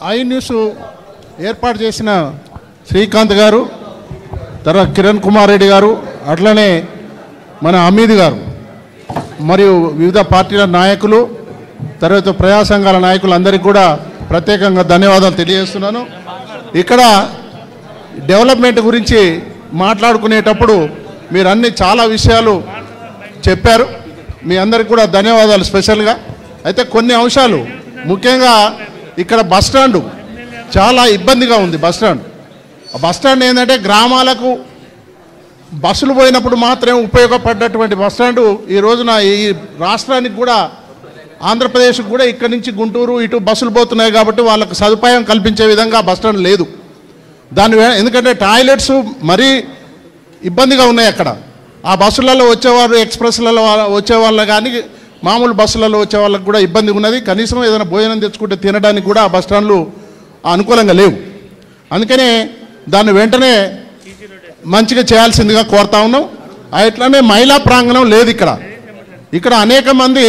I news ఏర్పాటు చేసిన శ్రీకాంత్ గారు తర్వాత కిరణ్ కుమార్ రెడ్డి గారు అట్లనే మన అమీద్ గారు మరియు వివిధ పార్టీల నాయకులు తర్వాత ప్రజా సంఘాల నాయకులు అందరికీ కూడా ప్రత్యేకంగా ధన్యవాదాలు తెలియజేస్తున్నాను ఇక్కడ డెవలప్మెంట్ గురించి మాట్లాడుకునేటప్పుడు మీరు అన్ని చాలా విషయాలు చెప్పారు మీ అందరికి కూడా ధన్యవాదాలు స్పెషల్గా అయితే కొన్ని అంశాలు ముఖ్యంగా ఇక్కడ బస్ స్టాండు చాలా ఇబ్బందిగా ఉంది బస్ స్టాండ్ ఆ బస్ స్టాండ్ ఏంటంటే గ్రామాలకు బస్సులు పోయినప్పుడు మాత్రమే ఉపయోగపడ్డటువంటి బస్ స్టాండ్ ఈ రోజున ఈ రాష్ట్రానికి కూడా ఆంధ్రప్రదేశ్కి కూడా ఇక్కడి నుంచి గుంటూరు ఇటు బస్సులు పోతున్నాయి కాబట్టి వాళ్ళకు సదుపాయం కల్పించే విధంగా బస్ స్టాండ్ లేదు దాని వే- ఎందుకంటే టాయిలెట్స్ మరీ ఇబ్బందిగా ఉన్నాయి అక్కడ ఆ బస్సులలో వచ్చేవారు ఎక్స్ప్రెస్లలో వా- వచ్చే వాళ్ళు కానీ మామూలు బస్సులలో వచ్చే వాళ్ళకి కూడా ఇబ్బంది ఉన్నది కనీసం ఏదైనా భోజనం తెచ్చుకుంటే తినడానికి కూడా ఆ బస్ స్టాండ్లు అనుకూలంగా లేవు అందుకనే దాన్ని వెంటనే మంచిగా చేయాల్సిందిగా కోరుతా ఉన్నాం అట్లనే మహిళా ప్రాంగణం లేదు ఇక్కడ ఇక్కడ అనేక మంది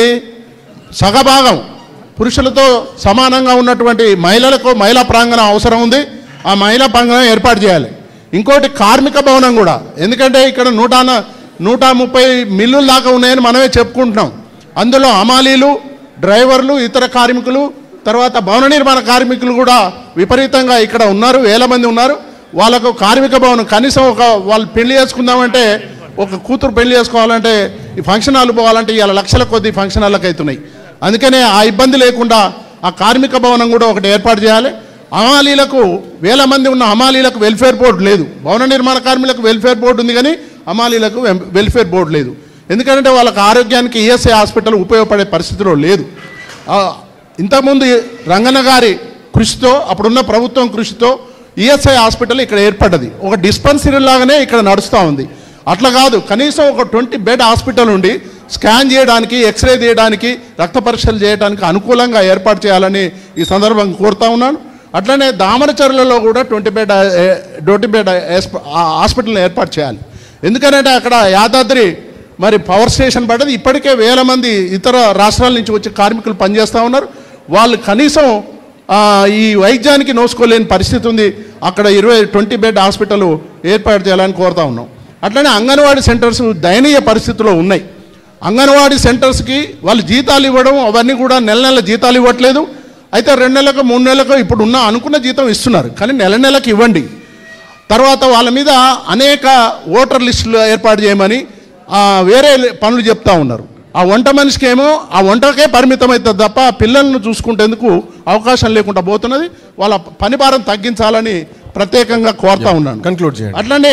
సగభాగం పురుషులతో సమానంగా ఉన్నటువంటి మహిళలకు మహిళా ప్రాంగణం అవసరం ఉంది ఆ మహిళా ప్రాంగణం ఏర్పాటు చేయాలి ఇంకోటి కార్మిక భవనం కూడా ఎందుకంటే ఇక్కడ నూట న- నూట ముప్పై మిల్లుల దాకా ఉన్నాయని మనమే చెప్పుకుంటున్నాం అందులో అమాలీలు డ్రైవర్లు ఇతర కార్మికులు తర్వాత భవన నిర్మాణ కార్మికులు కూడా విపరీతంగా ఇక్కడ ఉన్నారు వేల మంది ఉన్నారు వాళ్ళకు కార్మిక భవనం కనీసం ఒక వాళ్ళు పెళ్లి చేసుకుందామంటే ఒక కూతురు పెళ్లి చేసుకోవాలంటే ఈ ఫంక్షన్ హాల్ పోవాలంటే ఇవాళ లక్షల కొద్ది ఫంక్షన్ హాల్కి అవుతున్నాయి అందుకనే ఆ ఇబ్బంది లేకుండా ఆ కార్మిక భవనం కూడా ఒకటి ఏర్పాటు చేయాలి హమాలీలకు వేల మంది ఉన్న హమాలీలకు వెల్ఫేర్ బోర్డు లేదు భవన నిర్మాణ కార్మికులకు వెల్ఫేర్ బోర్డు ఉంది కానీ హమాలీలకు వెం- వెల్ఫేర్ బోర్డు లేదు ఎందుకంటే వాళ్ళకి ఆరోగ్యానికి ఈఎస్ఐ హాస్పిటల్ ఉపయోగపడే పరిస్థితిలో లేదు ఆ, ఇంతకుముందు రంగన్న గారి కృషితో అప్పుడున్న ప్రభుత్వం కృషితో ఈఎస్ఐ హాస్పిటల్ ఇక్కడ ఏర్పడ్డది ఒక డిస్పెన్సరీ లాగానే ఇక్కడ నడుస్తూ ఉంది అట్లా కాదు కనీసం ఒక ట్వంటీ బెడ్ హాస్పిటల్ ఉండి స్కాన్ చేయడానికి ఎక్స్రే తీయడానికి రక్త పరీక్షలు చేయడానికి అనుకూలంగా ఏర్పాటు చేయాలని ఈ సందర్భంగా కోరుతా ఉన్నాను అట్లనే దామరచర్లలో కూడా ట్వంటీ బెడ్ ట్వంటీ బెడ్ హాస్పిటల్ని ఏర్పాటు చేయాలి ఎందుకంటే అక్కడ యాదాద్రి మరి పవర్ స్టేషన్ పడ్డది ఇప్పటికే వేల మంది ఇతర రాష్ట్రాల నుంచి వచ్చి కార్మికులు పనిచేస్తూ ఉన్నారు వాళ్ళు కనీసం ఆ, ఈ వైద్యానికి నోసుకోలేని పరిస్థితి ఉంది అక్కడ ఇరవై ట్వంటీ బెడ్ హాస్పిటల్ ఏర్పాటు చేయాలని కోరుతా ఉన్నాం అట్లనే అంగన్వాడీ సెంటర్స్ దయనీయ పరిస్థితిలో ఉన్నాయి అంగన్వాడీ సెంటర్స్కి వాళ్ళు జీతాలు ఇవ్వడం అవన్నీ కూడా నెల నెల జీతాలు ఇవ్వట్లేదు అయితే రెండు నెలలకు మూడు నెలలకు ఇప్పుడు ఉన్న అనుకున్న జీతం ఇస్తున్నారు కానీ నెల నెలకు ఇవ్వండి తర్వాత వాళ్ళ మీద అనేక ఓటర్ లిస్టులు ఏర్పాటు చేయమని ఆ, వేరే పనులు చెప్తా ఉన్నారు ఆ వంట మనిషికి ఏమో ఆ వంటకే పరిమితం అవుతుంది తప్ప ఆ పిల్లలను చూసుకుంటేందుకు అవకాశం లేకుండా పోతున్నది వాళ్ళ పని భారం తగ్గించాలని ప్రత్యేకంగా కోరుతా ఉన్నాను కన్క్లూడ్ చేయండి అట్లనే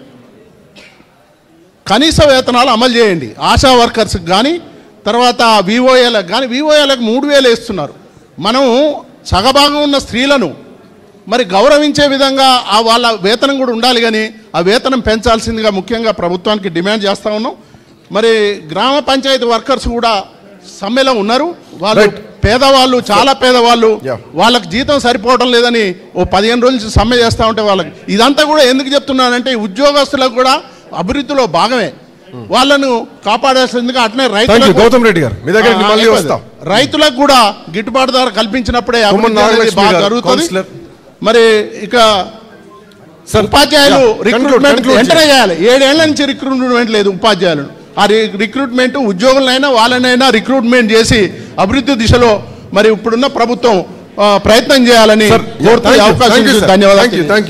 కనీస వేతనాలు అమలు చేయండి ఆశా వర్కర్స్కి కానీ తర్వాత వివోఏలకు కానీ వివోఏలకు మూడు వేలు వేస్తున్నారు మనం సగభాగం ఉన్న స్త్రీలను మరి గౌరవించే విధంగా ఆ వాళ్ళ వేతనం కూడా ఉండాలి కానీ ఆ వేతనం పెంచాల్సిందిగా ముఖ్యంగా ప్రభుత్వానికి డిమాండ్ చేస్తూ ఉన్నాం మరి గ్రామ పంచాయతీ వర్కర్స్ కూడా సమ్మెలో ఉన్నారు వాళ్ళు Right. పేదవాళ్ళు చాలా పేదవాళ్ళు Yeah. వాళ్ళకి జీతం సరిపోవడం లేదని ఓ పదిహేను రోజుల నుంచి సమ్మె చేస్తూ ఉంటే వాళ్ళకి ఇదంతా కూడా ఎందుకు చెప్తున్నానంటే ఈ ఉద్యోగస్తులకు కూడా అభివృద్ధిలో భాగమే వాళ్ళను కాపాడాల్సిందిగా అట్నే థ్యాంక్ యూ రైతులకు గౌతమ్ రెడ్డి గారు మీ దగ్గరికి ఆ, మళ్ళీ అయిపోయింది. వస్తాం రైతులకు కూడా గిట్టుబాటు ధర కల్పించినప్పుడే కుమ్మం అభివృద్ధి అనేది నాగలక్ష్మి బాగా గారు, జరుగుతుంది కౌన్సిలర్. మరి ఇక సార్ ఉపాధ్యాయులు Yeah, conclude, రిక్రూట్మెంట్ conclude వెంటనే చేయాలి ఏడేళ్ల నుంచి రిక్రూట్మెంట్ లేదు ఉపాధ్యాయులు ఆ రి- రిక్రూట్మెంట్ ఉద్యోగులనైనా వాళ్ళనైనా రిక్రూట్మెంట్ చేసి అభివృద్ధి దిశలో మరి ఇప్పుడున్న ప్రభుత్వం ఆ, ప్రయత్నం చేయాలని సార్ కోరుతూ ఈ అవకాశం ఇచ్చిన ధన్యవాదాలు థ్యాంక్ యూ థ్యాంక్ యూ